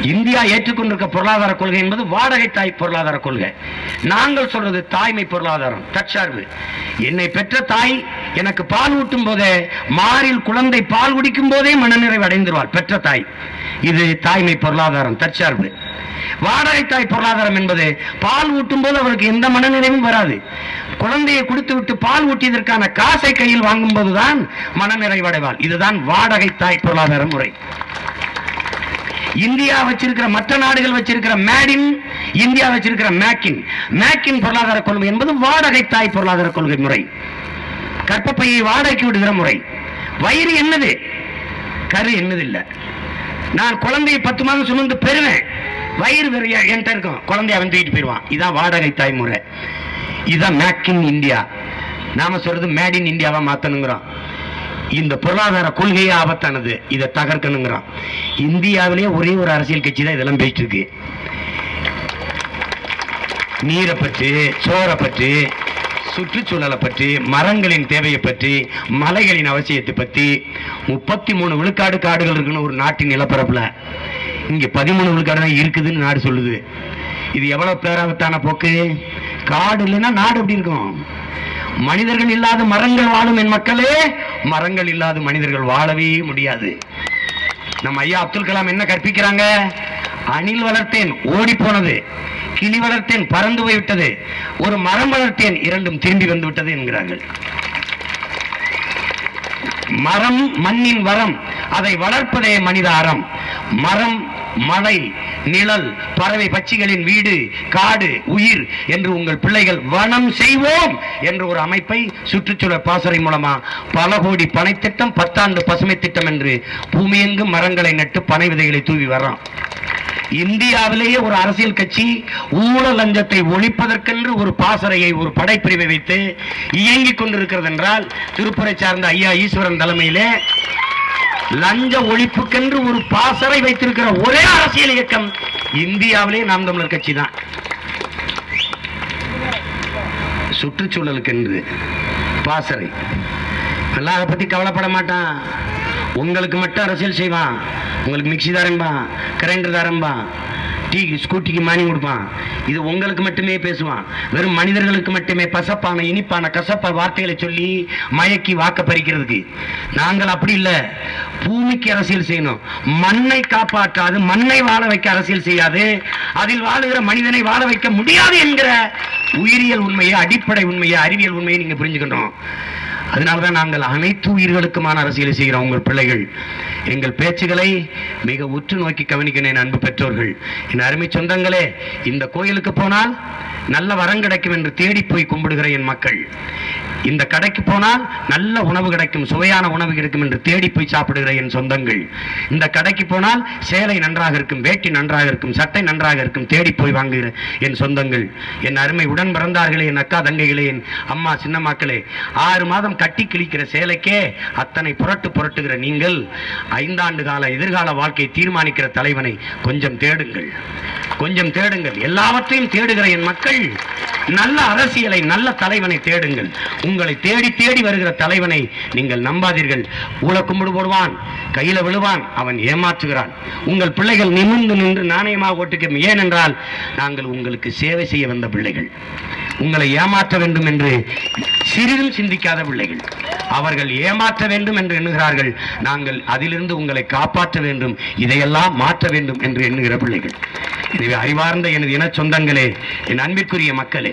India ஏற்றுக்கொண்டிருக்க பொருளாதார கொள்கை என்பது வாடகை தாய் பொருளாதார கொள்கை நாங்கள் சொல்றது தாய்மை பொருளாதாரம் தற்சார்பு என்னை பெற்ற தாய் எனக்கு பால் ஊட்டும் போதே மாறில் குழந்தை பால் குடிக்கும் போதே மனநிறைவு அடைந்துருவாள் பெற்ற தாய் இது தாய்மை பொருளாதாரம் தற்சார்பு வாடகை தாய் பொருளாதாரம் என்பது பால் ஊட்டும் போது அவருக்கு எந்த மனநிறைவும் வராது குழந்தையை கொடுத்து விட்டு பால் ஊட்டியதற்கான காசை கையில் வாங்கும் போதுதான் மனநிறைவடைவாள் இதுதான் வாடகை தாய் பொருளாதார முறை இந்தியா வச்சிருக்கிற மற்ற நாடுகள் வச்சிருக்கிற மேடின் இந்தியா வச்சிருக்கிற மேக்கின் மேக்கின் பொருளாதார கொள்கை என்பது வாடகை தாய் பொருளாதார கொள்கை முறை கற்பப்பையை வாடகைக்கு விடுகிற முறை வயிறு என்னது கரு என்னது இல்ல நான் குழந்தையை பத்து மாதம் சுமந்து பெறுவேன் வயிறு வேற எ- என்கிட்ட இருக்கும் குழந்தைய அவன் தூக்கிட்டு போயிடுவான் இதான் வாடகை தாய் முறை இதான் மேக் இன் இந்தியா நாம சொல்றது மேட் இன் இந்தியாவா மாத்தணுங்கிறோம் இந்த பொருளாதார கொள்கையே ஆபத்தானது இதை தகர்க்கணுங்கிறான் இந்தியாவிலேயே ஒரே ஒரு அரசியல் கட்சி தான் இதெல்லாம் பேசிட்டு இருக்கு நீரை பற்றி சோறை பற்றி சுற்றுச்சூழலை பற்றி மரங்களின் தேவையை பற்றி மலைகளின் அவசியத்தை பற்றி முப்பத்தி மூணு விழுக்காடு காடுகள் இருக்குன்னு ஒரு நாட்டின் நிலப்பரப்புல இங்க பதிமூணு விழுக்காடு தான் இருக்குதுன்னு நாடு சொல்லுது இது எவ்வளவு பேராபத்தான போக்கு காடு இல்லைன்னா நாடு எப்படி இருக்கும் மனிதர்கள் இல்லாத மரங்கள் வாழும் என் மக்களே மரங்கள் இல்லாத மனிதர்கள் வாழவே முடியாது நம்ம ஐயா அப்துல் கலாம் என்ன கற்பிக்கிறாங்க அணில் வளர்த்தேன் ஓடி போனது கிளி வளர்த்தேன் பறந்து போய்விட்டது ஒரு மரம் வளர்த்தேன் இரண்டும் திரும்பி வந்து விட்டது என்கிறார்கள் மரம் மண்ணின் வரம் அதை வளர்ப்பதே மனித அறம் மரம் மலை நிழல் பறவை பட்சிகளின் வீடு காடு உயிர் என்று உங்கள் பிள்ளைகள் வனம் செய்வோம் என்ற ஒரு அமைப்பை சுற்றுச்சூழல் பாசறை மூலமா பல கோடி பனை திட்டம் பத்தாண்டு பசுமை திட்டம் என்று பூமியெங்கும் மரங்களை நட்டு பனை விதைகளை தூவி வர்றோம் இந்தியாவிலேயே ஒரு அரசியல் கட்சி ஊழல் லஞ்சத்தை ஒழிப்பதற்கென்று ஒரு பாசறையை ஒரு படைப்பிரிவை வைத்து இயங்கிக் கொண்டிருக்கிறது என்றால் திருப்பூரை சார்ந்த ஐயா ஈஸ்வரன் தலைமையிலே லஞ்ச ஒழிப்புக்கென்று ஒரு பாசறை வைத்திருக்கிற ஒரே அரசியல் இயக்கம் இந்தியாவிலே நாம் தமிழர் கட்சி தான் சுற்றுச்சூழலுக்கென்று பாசறை எல்லாம் அதை பத்தி கவலைப்பட மாட்டான் உங்களுக்கு மட்டும் அரசியல் செய்வான் உங்களுக்கு மிக்சி தரம்பா கிரைண்டர் தரம்பா டீ ஸ்கூட்டிக்கு மானியம் கொடுப்பான் இது உங்களுக்கு மட்டுமே பேசுவான் வெறும் மனிதர்களுக்கு மட்டுமே பசப்பான இனிப்பான கசப்ப வார்த்தைகளை சொல்லி மயக்கி வாக்க பறிக்கிறதுக்கு நாங்கள் அப்படி இல்லை பூமிக்கு அரசியல் செய்யணும் மண்ணை காப்பாற்றாது மண்ணை வாழ வைக்க அரசியல் செய்யாது அதில் வாழுகிற மனிதனை வாழ வைக்க முடியாது என்கிற உயிரியல் உண்மையை அடிப்படை உண்மையை அறிவியல் உண்மையை நீங்க புரிஞ்சுக்கணும் அதனாலதான் நாங்கள் அனைத்து உயிர்களுக்குமான அரசியலை செய்கிறோம் உங்கள் பிள்ளைகள் எங்கள் பேச்சுகளை மிக உற்று நோக்கி கவனிக்கிறேன் அன்பு பெற்றோர்கள் என் அருமை சொந்தங்களே இந்த கோயிலுக்கு போனால் நல்ல வரம் கிடைக்கும் என்று தேடி போய் கும்பிடுகிற என் மக்கள் இந்த கடைக்கு போனால் நல்ல உணவு கிடைக்கும் சுவையான உணவு கிடைக்கும் என்று தேடி போய் சாப்பிடுகிற என் சொந்தங்கள் இந்த கடைக்கு போனால் சேலை நன்றாக இருக்கும் வேட்டி நன்றாக இருக்கும் சட்டை நன்றாக இருக்கும் தேடி போய் வாங்குகிற என் சொந்தங்கள் என் அருமை உடன் பிறந்தார்களே என் அக்கா தங்கைகளே என் அம்மா சின்னம்மாக்களே ஆறு மாதம் கட்டி கிழிக்கிற சேலைக்கே அத்தனை புரட்டு புரட்டுகிற நீங்கள் ஐந்தாண்டு கால எதிர்கால வாழ்க்கை தீர்மானிக்கிற தலைவனை கொஞ்சம் தேடுங்கள் கொஞ்சம் தேடுங்கள் எல்லாவற்றையும் தேடுகிற என் மக்கள் நல்ல அரசியலை நல்ல தலைவனை தேடுங்கள் உங்களை தேடி தேடி வருகிற தலைவனை நீங்கள் நம்பாதீர்கள் ஊழ கும்பிடு போடுவான் கையில விழுவான் அவன் ஏமாற்றுகிறான் உங்கள் பிள்ளைகள் நிமிர்ந்து நின்று நாணயமாக ஓட்டுக்க ஏனென்றால் நாங்கள் உங்களுக்கு சேவை செய்ய வந்த பிள்ளைகள் உங்களை ஏமாற்ற வேண்டும் என்று சிறிதும் சிந்திக்காத பிள்ளைகள் அவர்கள் ஏமாற்ற வேண்டும் என்று எண்ணுகிறார்கள் நாங்கள் அதிலிருந்து உங்களை காப்பாற்ற வேண்டும் இதையெல்லாம் மாற்ற வேண்டும் என்று எண்ணுகிற பிள்ளைகள் எனவே அறிவார்ந்த எனது இன சொந்தங்களே என் அன்பிற்குரிய மக்களே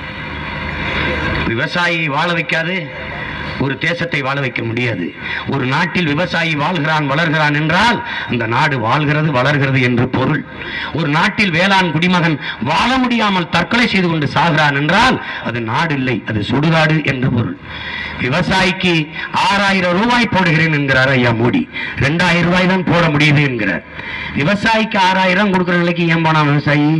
விவசாயியை வாழ வைக்காது ஒரு தேசத்தை வாழ வைக்க முடியாது ஒரு நாட்டில் விவசாயி வாழ்கிறான் வளர்கிறான் என்றால் அந்த நாடு வாழ்கிறது வளர்கிறது என்று பொருள் ஒரு நாட்டில் வேளாண் குடிமகன் வாழ முடியாமல் தற்கொலை செய்து கொண்டு சாகிறான் என்றால் அது நாடு இல்லை அது சுடுகாடு என்று பொருள் விவசாயிக்கு ஆறாயிரம் ரூபாய் போடுகிறேன் என்கிறார் ஐயா மோடி ரெண்டாயிரம் ரூபாய் தான் போட முடியுது என்கிறார் விவசாயிக்கு ஆறாயிரம் கொடுக்கிற நிலைக்கு ஏன் போனான் விவசாயி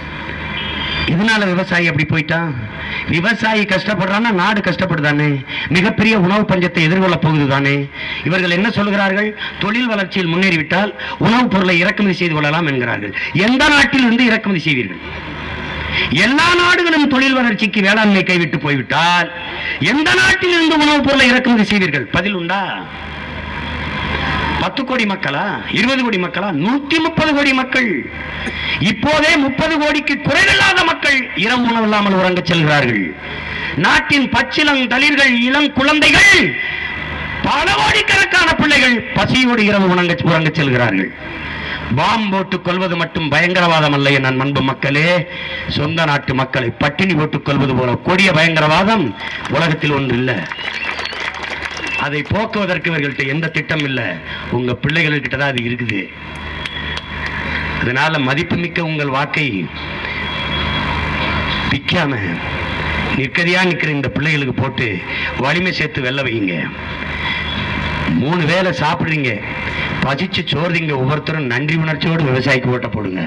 இதனால விவசாயி அப்படி போயிட்டான் விவசாயி கஷ்டப்படுறான்னா நாடு கஷ்டப்படுதானே மிகப்பெரிய உணவு பஞ்சத்தை எதிர்கொள்ள போகுது தானே இவர்கள் என்ன சொல்கிறார்கள் தொழில் வளர்ச்சியில் முன்னேறிவிட்டால் உணவுப் பொருளை இறக்குமதி செய்து கொள்ளலாம் என்கிறார்கள் எந்த நாட்டில் இருந்து இறக்குமதி செய்வீர்கள் எல்லா நாடுகளும் தொழில் வளர்ச்சிக்கு வேளாண்மை கைவிட்டு போய்விட்டால் எந்த நாட்டில் இருந்து உணவுப் பொருளை இறக்குமதி செய்வீர்கள் பதில் உண்டா பத்து கோடி மக்களா இருபது கோடி மக்களா நூத்தி முப்பது கோடி மக்கள் இப்போதே முப்பது கோடிக்கு குறைவில்லாத மக்கள் இரவு உணவு இல்லாமல் உறங்கச் செல்கிறார்கள் நாட்டின் பச்சிளம் தளிர்கள் இளம் குழந்தைகள் பல கோடிக்கணக்கான பிள்ளைகள் பசியோடு இரவு உணங்க உறங்கச் செல்கிறார்கள் பாம் போட்டுக் கொள்வது மட்டும் பயங்கரவாதம் அல்ல என் அன்பு மக்களே சொந்த நாட்டு மக்களை பட்டினி போட்டுக் கொள்வது போல கொடிய பயங்கரவாதம் உலகத்தில் ஒன்று இல்லை அதை போக்குவதற்கு இவர்கள்ட்ட எந்த திட்டம் இல்ல உங்க பிள்ளைகள்கிட்ட தான் அது இருக்குது அதனால மதிப்புமிக்க உங்கள் வாக்கை பிக்காம நிற்கதியா நிக்கிற இந்த பிள்ளைகளுக்கு போட்டு வலிமை சேர்த்து வெல்ல வைங்க மூணு வேளை சாப்பிடுறீங்க பசிச்சு சோறுறீங்க ஒவ்வொருத்தரும் நன்றி உணர்ச்சியோடு விவசாயிக்கு ஓட்ட போடுங்க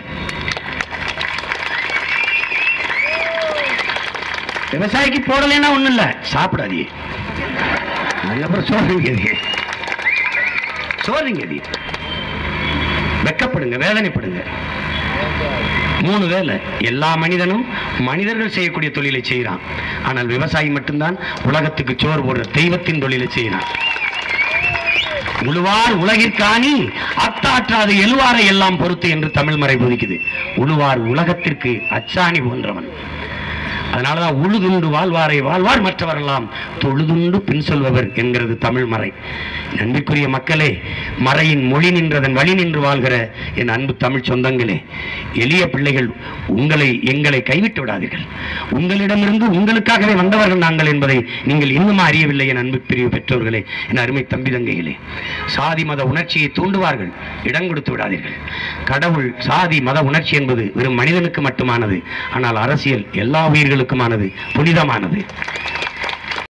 விவசாயிக்கு போடலைன்னா ஒண்ணும் இல்ல சாப்பிடாதீங்க அதுக்கப்புறம் சோறுங்க சோறுங்க வெக்கப்படுங்க வேதனைப்படுங்க மூணு வேலை எல்லா மனிதனும் மனிதர்கள் செய்யக்கூடிய தொழிலை செய்கிறான் ஆனால் விவசாயி மட்டும்தான் உலகத்துக்கு சோறு போடுற தெய்வத்தின் தொழிலை செய்கிறான் உழுவார் உலகிற்காணி அத்தாற்றாது எழுவாரை எல்லாம் பொறுத்து என்று தமிழ் மறை போதிக்குது உழுவார் உலகத்திற்கு அச்சாணி போன்றவன் அதனாலதான் உழுதுண்டு வாழ்வாரை வாழ்வார் மற்றவரெல்லாம் தொழுதுண்டு பின் சொல்பவர் என்கிறது தமிழ் மறை அன்பிற்குரிய மக்களே மறையின் மொழி நின்றதன் வழி நின்று வாழ்கிற என் அன்பு தமிழ் சொந்தங்களே எளிய பிள்ளைகள் உங்களை எங்களை கைவிட்டு விடாதீர்கள் உங்களிடமிருந்து உங்களுக்காகவே வந்தவர்கள் நாங்கள் என்பதை நீங்கள் இன்னும் அறியவில்லை என் அன்பு பிரிவு பெற்றோர்களே என் அருமை தம்பி தங்கைகளே சாதி மத உணர்ச்சியை தூண்டுவார்கள் இடம் கொடுத்து விடாதீர்கள் கடவுள் சாதி மத உணர்ச்சி என்பது வெறும் மனிதனுக்கு மட்டுமானது ஆனால் அரசியல் எல்லா உயிர்களுக்குமானது புனிதமானது